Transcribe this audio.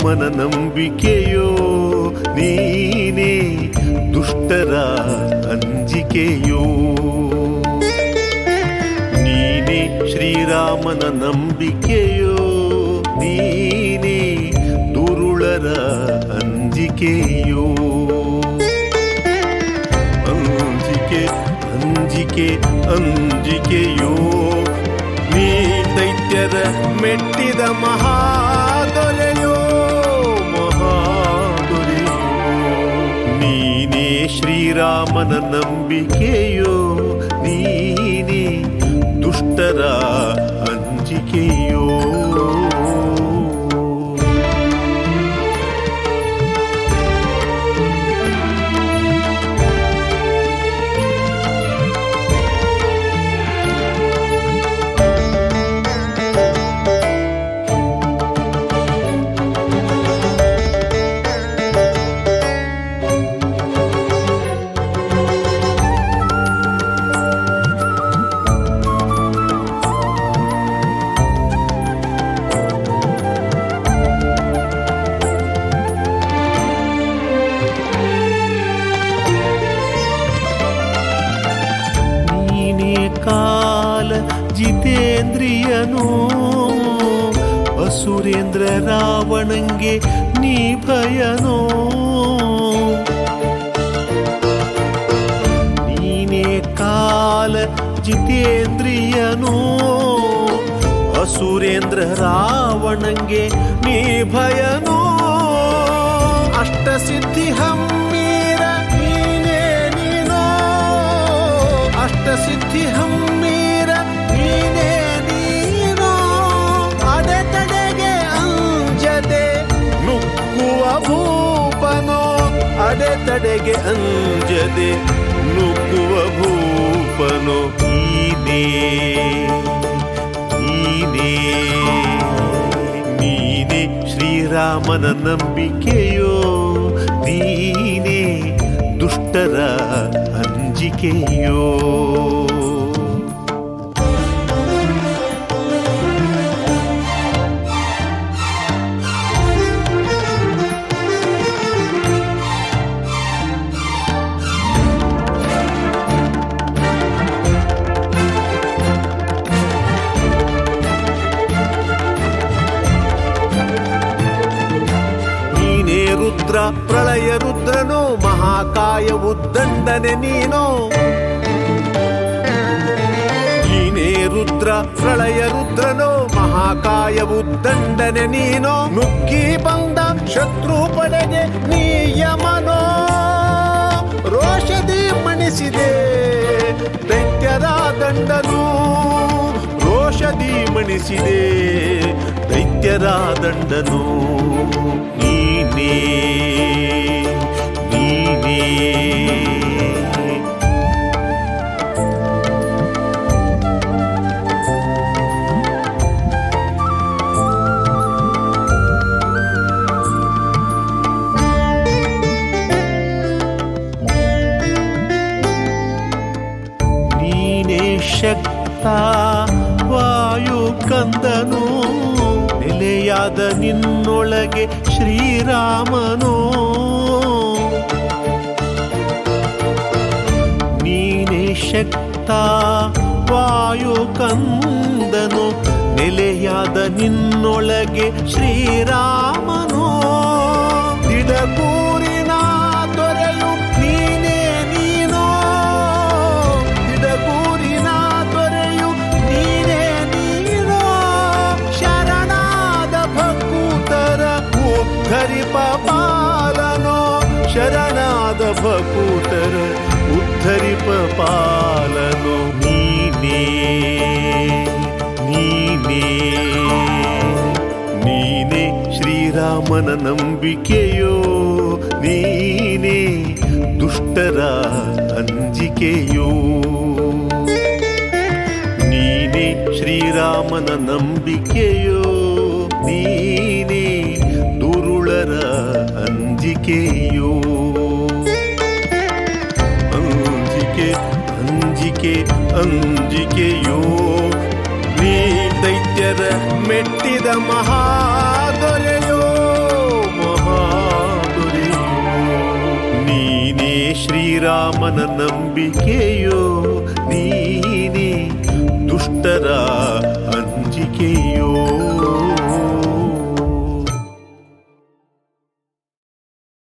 ಶ್ರೀರಾಮನ ನಂಬಿಕೆಯೋ ನೀನೇ ದುಷ್ಟರ ಅಂಜಿಕೆಯೋ ನೀನೇ ಶ್ರೀರಾಮನ ನಂಬಿಕೆಯೋ ನೀನೇ ದುರುಳರ ಅಂಜಿಕೆಯೋ ಅಂಜಿಕೆ ಅಂಜಿಕೆ ಅಂಜಿಕೆಯೋ ನೀ ದೈತ್ಯರ ಮೆಟ್ಟಿದ ಮಹಾದೊರೆಯೋ ಮಹಾದೊರೆಯೋ ನೀನೇ ಶ್ರೀರಾಮನ ನಂಬಿಕೆಯೋ ನೀನೇ ದುಷ್ಟರ ಅಂಜಿಕೆಯೋ ನೀನೇ ಕಾಲ ಜಿತೇಂದ್ರಿಯನು ಅಸುರೇಂದ್ರ ರಾವಣಂಗೆ ನೀ ಭಯನೋ ನೀನೇ ಕಾಲ ಜಿತೇಂದ್ರಿಯನು ಅಸುರೇಂದ್ರ ರಾವಣಂಗೆ ನೀ ಭಯನೋ ಅಷ್ಟಸಿದ್ಧಿ ಹಮ್ಮೀರ ನೀನೇ ನೀನೋ ಅಷ್ಟಸಿದ್ಧಿ ಹಮ್ಮೀರ ನೀನೇ ನೀನೋ ಅಡೆತಡೆಗೆ ಅಂಜದೆ ನುಗ್ಗುವ ಭೂಪನೋ ಅಡೆತಡೆಗೆ ಅಂಜದೆ ನುಗ್ಗುವ ಭೂಪನೋ ನೀನೇ ನೀನೇ ನೀನೇ ಶ್ರೀರಾಮನ ನಂಬಿಕೆಯೋ ನೀನೇ ದುಷ್ಟರ ಅಂಜಿಕೆಯೋ ನೀನೇ ರುದ್ರ ಪ್ರಳಯ ರುದ್ರನೋ ಮಹಾಕಾಯ ಉದ್ದಂಡನೆ ನೀನೋ ನೀನೇ ರುದ್ರ ಪ್ರಳಯ ರುದ್ರನೋ ಮಹಾಕಾಯ ಉದ್ದಂಡನೆ ನೀನೋ ನುಗ್ಗಿ ಬಂದ ಶತ್ರು ಪಡೆಗೆ ನೀಯಮನೋ ರೋಷದಿ ಮಣಿಸಿದೆ ದೈತ್ಯರ ದಂಡನು ರೋಷದಿ ಮಣಿಸಿದೆ ದೈತ್ಯರ ದಂಡನು ನೀನೇ ನೀನೇ ನೀನೇ ಶಕ್ತ ವಾಯು ಕಂದನು ನೆಲೆಯಾದ ನಿನ್ನೊಳಗೆ ಶ್ರೀರಾಮನು ನೀನೇ ಶಕ್ತ ವಾಯು ಕಂದನು ನೆಲೆಯಾದ ನಿನ್ನೊಳಗೆ ಶ್ರೀರಾಮನು ದಿಡಗೂರಿನ ದೊರೆಯು ನೀನೇ ನೀನೋ ದಿಡಗೂರಿನ ದೊರೆಯು ನೀನೇ ನೀನೋ ಶರಣಾದ ಭಕೂತರ ಉದ್ಧರಿಪ ಪಾಲನೋ ಶರಣಾದ ಭಕೂತರ ಉದ್ಧರಿಪ ಪಾಲನೋ ನೀನೇ ನೀನೇ ನೀನೇ ಶ್ರೀರಾಮನ ನಂಬಿಕೆಯೋ ನೀನೇ ದುಷ್ಟರ ಅಂಜಿಕೆಯೋ ನೀನೇ ಶ್ರೀರಾಮನ ನಂಬಿಕೆಯೋ ನೀನೇ ದುರುಳರ ಅಂಜಿಕೆಯೋ ಅಂಜಿಕೆ ಅಂಜಿಕೆ ಅಂಜಿಕೆಯೋ ನೀ ದೈತ್ಯರ ಮೆಟ್ಟಿದ ಮಹಾದೊರೆಯೋ ಶ್ರೀರಾಮನ ನಂಬಿಕೆಯೋ ನೀನೇ ದುಷ್ಟರ ಅಂಜಿಕೆಯೋ